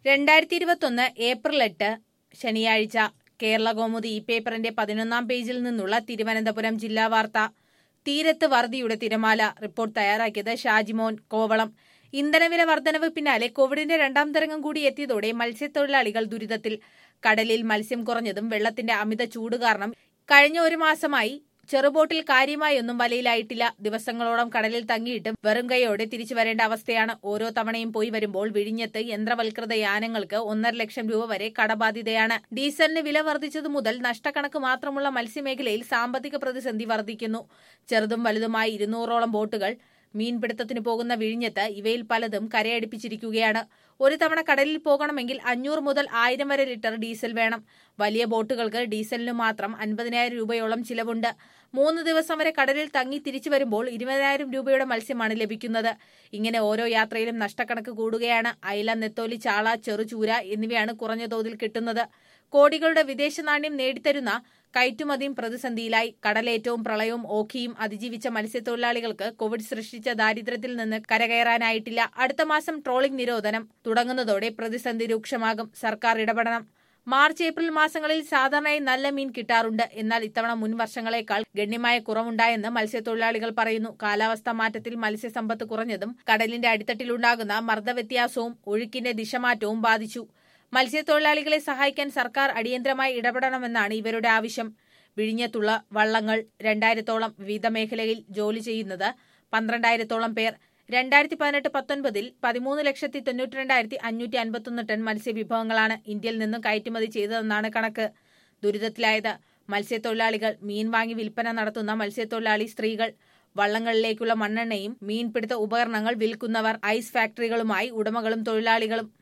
രണ്ടായിരത്തി ഇരുപത്തൊന്ന് ഏപ്രിൽ എട്ട് ശനിയാഴ്ച കേരള കൗമുദി ഈ പേപ്പറിന്റെ പതിനൊന്നാം പേജിൽ നിന്നുള്ള തിരുവനന്തപുരം ജില്ലാ വാർത്ത തീരത്ത് വറുതിയുടെ തിരമാല റിപ്പോർട്ട് തയ്യാറാക്കിയത് ഷാജിമോൻ കോവളം ഇന്ധനവില വർധനവ് പിന്നാലെ കോവിഡിന്റെ രണ്ടാം തരംഗം കൂടി എത്തിയതോടെ മത്സ്യത്തൊഴിലാളികൾ ദുരിതത്തിൽ കടലിൽ മത്സ്യം കുറഞ്ഞതും വെള്ളത്തിന്റെ അമിത ചൂട് കാരണം കഴിഞ്ഞ ഒരു മാസമായി ചെറുബോട്ടിൽ കാര്യമായൊന്നും വലയിലായിട്ടില്ല ദിവസങ്ങളോളം കടലിൽ തങ്ങിയിട്ടും വെറും കൈയോടെ തിരിച്ചു വരേണ്ട അവസ്ഥയാണ് ഓരോ തവണയും പോയി വരുമ്പോൾ വിഴിഞ്ഞത്ത് യന്ത്രവൽകൃത യാനങ്ങൾക്ക് ഒന്നര ലക്ഷം രൂപ വരെ കടബാധ്യതയാണ് ഡീസലിന് വില വർദ്ധിച്ചതു മുതൽ നഷ്ടക്കണക്ക് മാത്രമുള്ള മത്സ്യമേഖലയിൽ സാമ്പത്തിക പ്രതിസന്ധി വർദ്ധിക്കുന്നു ചെറുതും വലുതുമായി ഇരുന്നൂറോളം ബോട്ടുകൾ മീൻപിടുത്തത്തിന് പോകുന്ന വിഴിഞ്ഞത്ത് ഇവയിൽ പലതും കരയടിപ്പിച്ചിരിക്കുകയാണ് ഒരു തവണ കടലിൽ പോകണമെങ്കിൽ അഞ്ഞൂറ് മുതൽ ആയിരം വരെ ലിറ്റർ ഡീസൽ വേണം വലിയ ബോട്ടുകൾക്ക് ഡീസലിന് മാത്രം അൻപതിനായിരം രൂപയോളം ചിലവുണ്ട് മൂന്ന് ദിവസം വരെ കടലിൽ തങ്ങി തിരിച്ചു വരുമ്പോൾ ഇരുപതിനായിരം രൂപയുടെ മത്സ്യമാണ് ലഭിക്കുന്നത് ഇങ്ങനെ ഓരോ യാത്രയിലും നഷ്ടക്കണക്ക് കൂടുകയാണ് അയില നെത്തോലി ചാള ചെറുചൂര എന്നിവയാണ് കുറഞ്ഞ തോതിൽ കിട്ടുന്നത് കോടികളുടെ വിദേശ നാണ്യം നേടിത്തരുന്ന കയറ്റുമതിയും പ്രതിസന്ധിയിലായി കടലേറ്റവും പ്രളയവും ഓഖിയും അതിജീവിച്ച മത്സ്യത്തൊഴിലാളികൾക്ക് കോവിഡ് സൃഷ്ടിച്ച ദാരിദ്ര്യത്തിൽ നിന്ന് കരകയറാനായിട്ടില്ല അടുത്ത മാസം ട്രോളിംഗ് നിരോധനം തുടങ്ങുന്നതോടെ പ്രതിസന്ധി രൂക്ഷമാകും സർക്കാർ ഇടപെടണം മാർച്ച് ഏപ്രിൽ മാസങ്ങളിൽ സാധാരണയായി നല്ല മീൻ കിട്ടാറുണ്ട് എന്നാൽ ഇത്തവണ മുൻ വർഷങ്ങളെക്കാൾ ഗണ്യമായ കുറവുണ്ടായെന്ന് മത്സ്യത്തൊഴിലാളികൾ പറയുന്നു കാലാവസ്ഥാ മാറ്റത്തിൽ മത്സ്യസമ്പത്ത് കുറഞ്ഞതും കടലിന്റെ അടിത്തട്ടിലുണ്ടാകുന്ന മർദ്ദവ്യത്യാസവും ഒഴുക്കിന്റെ ദിശമാറ്റവും ബാധിച്ചു മത്സ്യത്തൊഴിലാളികളെ സഹായിക്കാൻ സർക്കാർ അടിയന്തരമായി ഇടപെടണമെന്നാണ് ഇവരുടെ ആവശ്യം വിഴിഞ്ഞത്തുള്ള വള്ളങ്ങൾ രണ്ടായിരത്തോളം വിവിധ മേഖലയിൽ ജോലി ചെയ്യുന്നത് പന്ത്രണ്ടായിരത്തോളം പേർ രണ്ടായിരത്തി പതിനെട്ട് പത്തൊൻപതിൽ പതിമൂന്ന് ലക്ഷത്തി തൊണ്ണൂറ്റി രണ്ടായിരത്തി അഞ്ഞൂറ്റി അൻപത്തൊന്ന് ടൺ മത്സ്യവിഭവങ്ങളാണ് ഇന്ത്യയിൽ നിന്നും കയറ്റുമതി ചെയ്തതെന്നാണ് കണക്ക് ദുരിതത്തിലായത് മത്സ്യത്തൊഴിലാളികൾ മീൻ വാങ്ങി വിൽപ്പന നടത്തുന്ന മത്സ്യത്തൊഴിലാളി സ്ത്രീകൾ വള്ളങ്ങളിലേക്കുള്ള മണ്ണെണ്ണയും മീൻപിടുത്ത ഉപകരണങ്ങൾ വിൽക്കുന്നവർ ഐസ് ഫാക്ടറികളുമായി ഉടമകളും തൊഴിലാളികളും